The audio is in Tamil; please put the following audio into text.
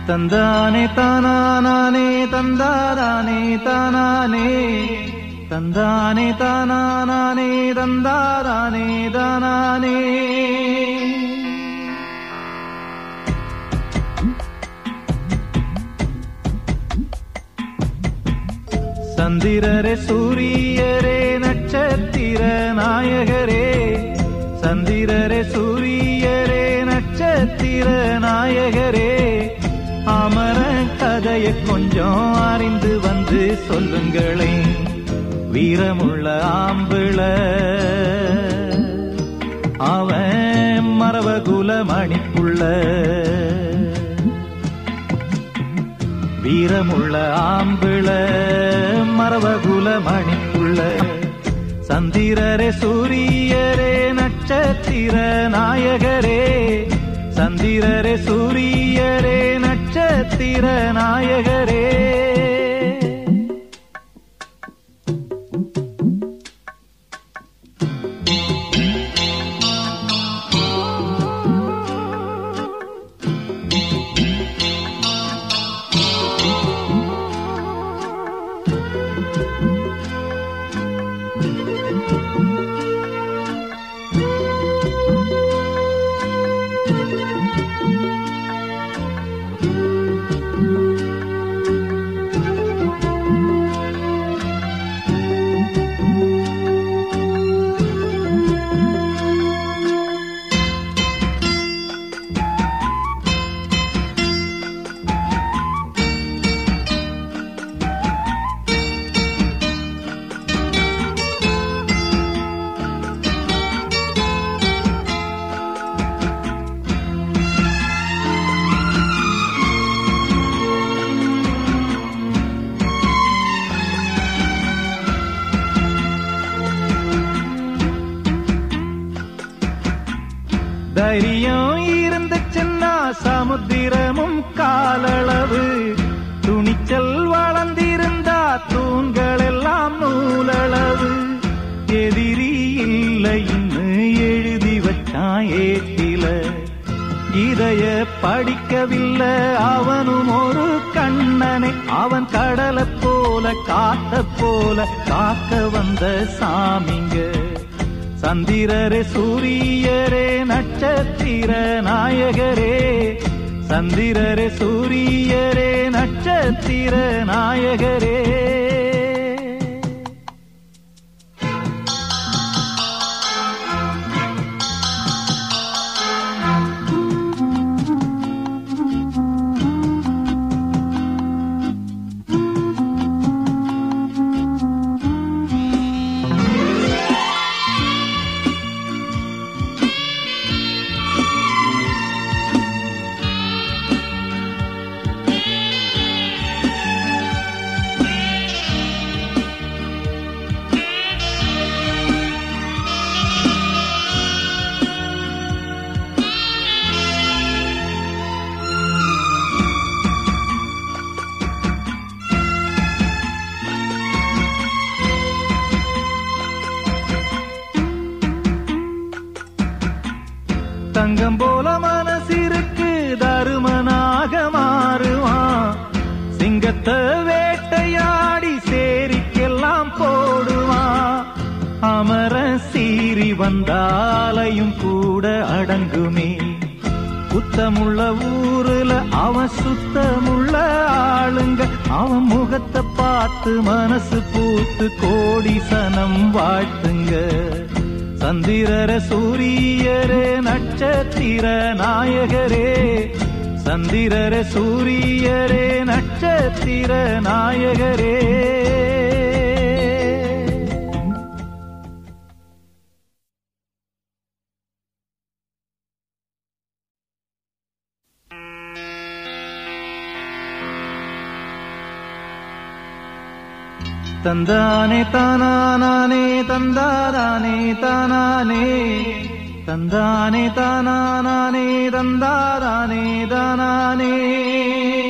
தந்தானே தானானே தந்தாரானே தானானே தந்தானே தானானே தந்தாரானே தானானே சந்திரரே சூரியரே நட்சத்திர நாயகரே சந்திரரே சூரியரே நட்சத்திர நாயகரே அமர கதையை கொஞ்சம் அறிந்து வந்து சொல்லுங்களேன் வீரமுள்ள ஆம்பிள அவன் மரபகுல மணிப்புள்ள வீரமுள்ள ஆம்பிள மரபகுல மணிப்புள்ள சந்திரரே சூரியரே நட்சத்திர நாயகரே சந்திரரே சூரியரே நட்சத்திர நாயகரே தைரியம் இருந்துச்சுன்னா சமுத்திரமும் காலளவு துணிச்சல் வளர்ந்திருந்தா தூண்கள் எல்லாம் நூலளவு எதிரி இல்லைன்னு எழுதி வச்சான் ஏட்டில இதைய படிக்கவில்லை அவனும் ஒரு கண்ணனை அவன் கடலை போல காத்த போல காக்க வந்த சாமிங்க சந்திரரே சூரியரே நட்சத்திர நாயகரே சந்திரரே சூரியரே நட்சத்திர நாயகரே தங்கம் போல மனசிருக்கு தருமனாக மாறுவான் சிங்கத்தை வேட்டையாடி சேரிக்கெல்லாம் போடுவான் அமர சீறி வந்தாலையும் கூட அடங்குமே குத்தமுள்ள ஊருல அவன் சுத்தமுள்ள ஆளுங்க அவன் முகத்தை பார்த்து மனசு பூத்து கோடி சனம் வாழ்த்துங்க சந்திரர சூரியரே நட்சத்திர நாயகரே சந்திரர சூரியரே நட்சத்திர நாயகரே தந்தானே தானானே தந்தாரானே தானானே தந்தானே தானானே தந்தாரானே தானானே